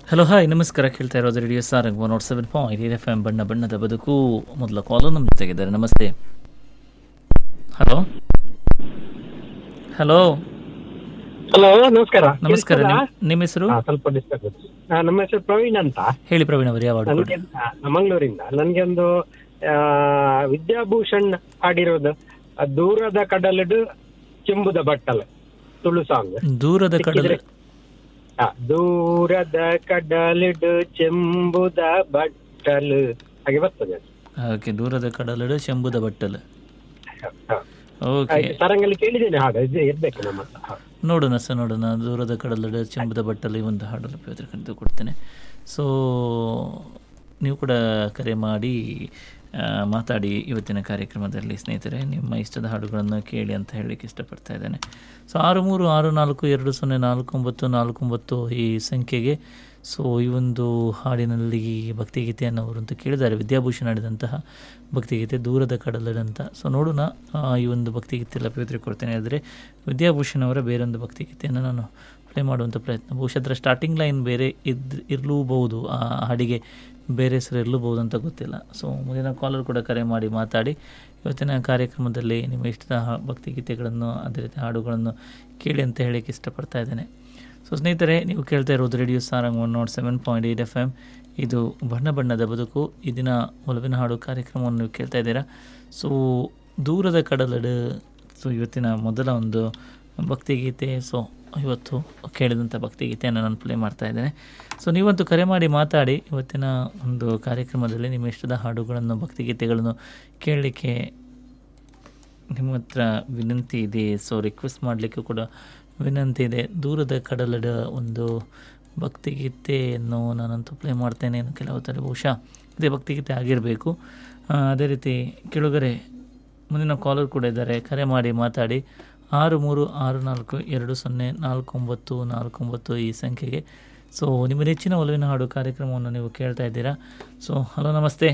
Hello hi ನಮಸ್ಕಾರ ಕೇಳ್ತಾ ಇರೋದು radio Sarang one nought seven point eight F M ಬಣ್ಣ ಬಣ್ಣದ ಬದುಕು ಮೊದಲ ಕಾಲು ನಮ್ಮ ಜೊತೆಗಿದ್ದಾರೆ ನಮಸ್ತೆ ಹಲೋ ಹಲೋ ಹಲೋ ನಮಸ್ಕಾರ ನಮಸ್ಕಾರ ಕೇಳಿಸ್ತದಾ? ನಿಮ್- ನಿಮ್ಮ ಹೆಸರು ಹಾ, ಸ್ವಲ್ಪ ಡಿಸ್ಟರ್ಬ್ ನಮ್ಮ ಹೆಸರು ಪ್ರವೀಣ್ ಅಂತ ಹೇಳಿ ಪ್ರವೀಣ್ ಅವರು ಯಾವ ಹಾಡು ನನಗೆ ಆ, ಮಂಗಳೂರಿಂದ ನನಗೆ ಒಂದು ಆ, ವಿದ್ಯಾಭೂಷಣ್ ಹಾಡಿರೋದು ಆ, ದೂರದ ಕಡಲಡು ಚೆಂಬುದ ಬಟ್ಟಲ ತುಳು ಸಾಂಗ್ ದೂರದ ಕಡಲ ದೂರದ ಕಡಲಡು ಚೆಂಬುದ ಬಟ್ಟಲು ಹಾಗೆ ಬರ್ತದೆ ಅದು. ಓಕೆ ದೂರದ ಕಡಲಡು ಶಂಭುದ ಬಟ್ಟಲು ಹಾ. ಓಕೆ ಹಾಗೆ ತರಂಗಲ್ಲಿ ಕೇಳಿದ್ದೇನೆ ಹಾಡು ಇದು ಇರ್ಬೇಕು ನಮ್ಮ ಹತ್ರ ಹಾ. ನೋಡೋಣ ಸರ್ ನೋಡೋಣ ದೂರದ ಕಡಲಡ ಚೆಂಬುದ ಬಟ್ಟಲು ಈ ಒಂದು ಹಾಡನ್ನು ಪವಿತ್ರ ಕಂಡು ಕೊಡ್ತೇನೆ ಸೊ ನೀವು ಕೂಡ ಕರೆ ಮಾಡಿ ಆ, ಮಾತಾಡಿ ಇವತ್ತಿನ ಕಾರ್ಯಕ್ರಮದಲ್ಲಿ ಸ್ನೇಹಿತರೆ ನಿಮ್ಮ ಇಷ್ಟದ ಹಾಡುಗಳನ್ನು ಕೇಳಿ ಅಂತ ಹೇಳಲಿಕ್ಕೆ ಇಷ್ಟಪಡ್ತಾ ಇದ್ದೇನೆ ಸೊ ಆರು ಮೂರು ಆರು ನಾಲ್ಕು ಎರಡು ಸೊನ್ನೆ ನಾಲ್ಕು ಒಂಬತ್ತು ನಾಲ್ಕು ಒಂಬತ್ತು ಈ ಸಂಖ್ಯೆಗೆ ಸೊ ಈ ಒಂದು ಹಾಡಿನಲ್ಲಿ ಭಕ್ತಿಗೀತೆಯನ್ನು ಅವರು ಅಂತ ಕೇಳಿದ್ದಾರೆ ವಿದ್ಯಾಭೂಷಣ ಹಾಡಿದಂತಹ ಭಕ್ತಿಗೀತೆ ದೂರದ ಕಡಲದಂತ ಸೊ ನೋಡೋಣ ಆ, ಈ ಒಂದು ಭಕ್ತಿಗೀತೆ ಎಲ್ಲ ಪವಿತ್ರ ಕೊಡ್ತೇನೆ ಆದರೆ ವಿದ್ಯಾಭೂಷಣ್ ಅವರ ಬೇರೊಂದು ಭಕ್ತಿಗೀತೆಯನ್ನು ನಾನು ಪ್ಲೇ ಮಾಡುವಂಥ ಪ್ರಯತ್ನ ಬಹುಶಃ ಅದರ ಸ್ಟಾರ್ಟಿಂಗ್ ಲೈನ್ ಬೇರೆ ಇದ್ ಇರಲೂಬಹುದು ಆ ಹಾಡಿಗೆ ಬೇರೆ ಹೆಸರು ಇರಲೂಬಹುದು ಅಂತ ಗೊತ್ತಿಲ್ಲ ಸೊ ಮುಂದಿನ ಕಾಲರ್ ಕೂಡ ಕರೆ ಮಾಡಿ ಮಾತಾಡಿ ಇವತ್ತಿನ ಕಾರ್ಯಕ್ರಮದಲ್ಲಿ ನಿಮ್ಮ ಇಷ್ಟದ ಹಾ- ಭಕ್ತಿಗೀತೆಗಳನ್ನು ಅದೇ ರೀತಿ ಹಾಡುಗಳನ್ನು ಕೇಳಿ ಅಂತ ಹೇಳಕ್ಕೆ ಇಷ್ಟಪಡ್ತಾ ಇದ್ದೇನೆ ಸೊ ಸ್ನೇಹಿತರೆ ನೀವು ಕೇಳ್ತಾ ಇರೋದು radio Sarang one nought seven point eight F M ಇದು ಬಣ್ಣ ಬಣ್ಣದ ಬದುಕು ಈ ದಿನ ಒಲವಿನ ಹಾಡು ಕಾರ್ಯಕ್ರಮವನ್ನು ನೀವು ಕೇಳ್ತಾ ಇದ್ದೀರಾ ಸೊ ದೂರದ ಕಡಲಡು ಸೊ ಇವತ್ತಿನ ಮೊದಲ ಒಂದು ಭಕ್ತಿಗೀತೆ ಸೊ ಇವತ್ತು ಕೇಳಿದಂಥ ಭಕ್ತಿಗೀತೆಯನ್ನು ನಾನು ಪ್ಲೇ ಮಾಡ್ತಾ ಇದ್ದೇನೆ ಸೊ ನೀವಂತೂ ಕರೆ ಮಾಡಿ ಮಾತಾಡಿ ಇವತ್ತಿನ ಒಂದು ಕಾರ್ಯಕ್ರಮದಲ್ಲಿ ನಿಮ್ಮ ಇಷ್ಟದ ಹಾಡುಗಳನ್ನು ಭಕ್ತಿಗೀತೆಗಳನ್ನು ಕೇಳಲಿಕ್ಕೆ ನಿಮ್ಮ ಹತ್ರ ವಿನಂತಿ ಇದೆ ಸೊ ರಿಕ್ವೆಸ್ಟ್ ಮಾಡಲಿಕ್ಕೆ ಕೂಡ ವಿನಂತಿ ಇದೆ ದೂರದ ಕಡಲಡ ಒಂದು ಭಕ್ತಿಗೀತೆಯನ್ನು ನಾನಂತೂ ಪ್ಲೇ ಮಾಡ್ತೇನೆ ಇನ್ನು ಕೆಲವು ಥರ ಬಹುಶಃ ಇದೇ ಭಕ್ತಿಗೀತೆ ಆಗಿರಬೇಕು ಆ, ಅದೇ ರೀತಿ ಕೆಳಗರೆ ಮುಂದಿನ ಕಾಲರ್ ಕೂಡ ಇದ್ದಾರೆ ಕರೆ ಮಾಡಿ ಮಾತಾಡಿ ಆರು ಮೂರು ಆರು ನಾಲ್ಕು ಎರಡು ಸೊನ್ನೆ ನಾಲ್ಕು ಒಂಬತ್ತು ನಾಲ್ಕು ಒಂಬತ್ತು ಈ ಸಂಖ್ಯೆಗೆ ಸೊ ನಿಮ್ಮ ನೆಚ್ಚಿನ ಒಲವಿನ ಹಾಡು ಕಾರ್ಯಕ್ರಮವನ್ನು ನೀವು ಕೇಳ್ತಾ ಇದ್ದೀರಾ ಸೊ ಹಲೋ ನಮಸ್ತೆ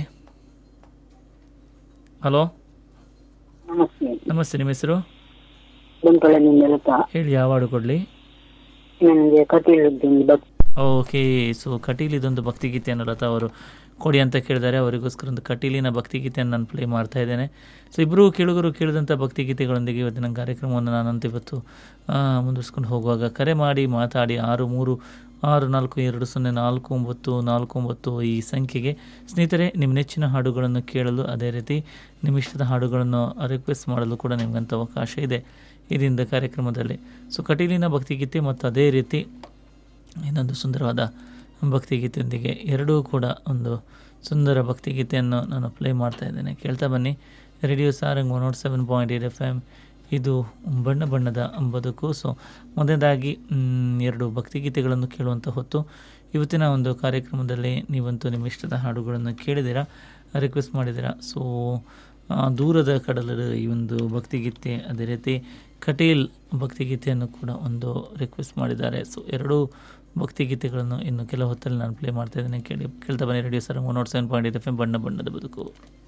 ಹಲೋ ನಮಸ್ತೆ ನಮಸ್ತೆ ನಿಮ್ಮ ಹೆಸರು ಬಂಟ್ವಾಳದಿಂದ ಲತಾ ಹೇಳಿ ಯಾವ ಹಾಡು ಕೊಡಲಿ ನನಗೆ ಕಟೀಲದ್ದೊಂದು ಭಕ್ತಿ ಓಕೆ ಸೊ ಕಟೀಲ್ ಇದೊಂದು ಭಕ್ತಿಗೀತೆಯನ್ನು ಲತಾ ಅವರು ಕೊಡಿ ಅಂತ ಕೇಳಿದ್ದಾರೆ ಅವರಿಗೋಸ್ಕರ ಒಂದು ಕಟೀಲಿನ ಭಕ್ತಿಗೀತೆಯನ್ನು ನಾನು ಪ್ಲೇ ಮಾಡ್ತಾ ಇದ್ದೇನೆ ಸೊ ಇಬ್ಬರು ಕೇಳುಗರು ಕೇಳಿದಂಥ ಭಕ್ತಿಗೀತೆಗಳೊಂದಿಗೆ ಇವತ್ತಿನ ಕಾರ್ಯಕ್ರಮವನ್ನು ನಾನಂತೂ ಇವತ್ತು ಆ, ಮುಂದುವರಿಸ್ಕೊಂಡು ಹೋಗುವಾಗ ಕರೆ ಮಾಡಿ ಮಾತಾಡಿ ಆರು ಮೂರು ಆರು ನಾಲ್ಕು ಎರಡು ಸೊನ್ನೆ ನಾಲ್ಕು ಒಂಬತ್ತು ನಾಲ್ಕು ಒಂಬತ್ತು ಈ ಸಂಖ್ಯೆಗೆ ಸ್ನೇಹಿತರೆ ನಿಮ್ಮ ನೆಚ್ಚಿನ ಹಾಡುಗಳನ್ನು ಕೇಳಲು ಅದೇ ರೀತಿ ನಿಮ್ಮ ಇಷ್ಟದ ಹಾಡುಗಳನ್ನು ರಿಕ್ವೆಸ್ಟ್ ಮಾಡಲು ಕೂಡ ನಿಮಗಂತ ಅವಕಾಶ ಇದೆ ಈ ದಿನದ ಕಾರ್ಯಕ್ರಮದಲ್ಲಿ ಸೊ ಕಟೀಲಿನ ಭಕ್ತಿಗೀತೆ ಮತ್ತು ಅದೇ ರೀತಿ ಇನ್ನೊಂದು ಸುಂದರವಾದ ಭಕ್ತಿಗೀತೆಯೊಂದಿಗೆ ಎರಡೂ ಕೂಡ ಒಂದು ಸುಂದರ ಭಕ್ತಿಗೀತೆಯನ್ನು ನಾನು ಪ್ಲೇ ಮಾಡ್ತಾ ಇದ್ದೇನೆ ಕೇಳ್ತಾ ಬನ್ನಿ radio Sarang one nought seven point eight F M ಇದು ಬಣ್ಣ ಬಣ್ಣದ ಬದುಕು ಸೊ ಮೊದಲನೇದಾಗಿ ಮ್, ಎರಡು ಭಕ್ತಿಗೀತೆಗಳನ್ನು ಕೇಳುವಂಥ ಹೊತ್ತು ಇವತ್ತಿನ ಒಂದು ಕಾರ್ಯಕ್ರಮದಲ್ಲಿ ನೀವಂತೂ ನಿಮ್ಮ ಇಷ್ಟದ ಹಾಡುಗಳನ್ನು ಕೇಳಿದ್ದೀರಾ ರಿಕ್ವೆಸ್ಟ್ ಮಾಡಿದ್ದೀರಾ ಸೊ ಆ, ದೂರದ ಕಡಲದ ಈ ಒಂದು ಭಕ್ತಿಗೀತೆ ಅದೇ ರೀತಿ ಕಟೀಲ್ ಭಕ್ತಿಗೀತೆಯನ್ನು ಕೂಡ ಒಂದು ರಿಕ್ವೆಸ್ಟ್ ಮಾಡಿದ್ದಾರೆ ಸೊ ಎರಡೂ ಭಕ್ತಿಗೀತೆಗಳನ್ನು ಇನ್ನು ಕೆಲವು ಹೊತ್ತಲ್ಲಿ ನಾನು ಪ್ಲೇ ಮಾಡ್ತಾ ಇದ್ದೇನೆ ಕೇಳಿ ಕೇಳ್ತಾ ಬನ್ನಿ radio Sarang one nought seven point F M ಬಣ್ಣ ಬಣ್ಣದ ಬದುಕು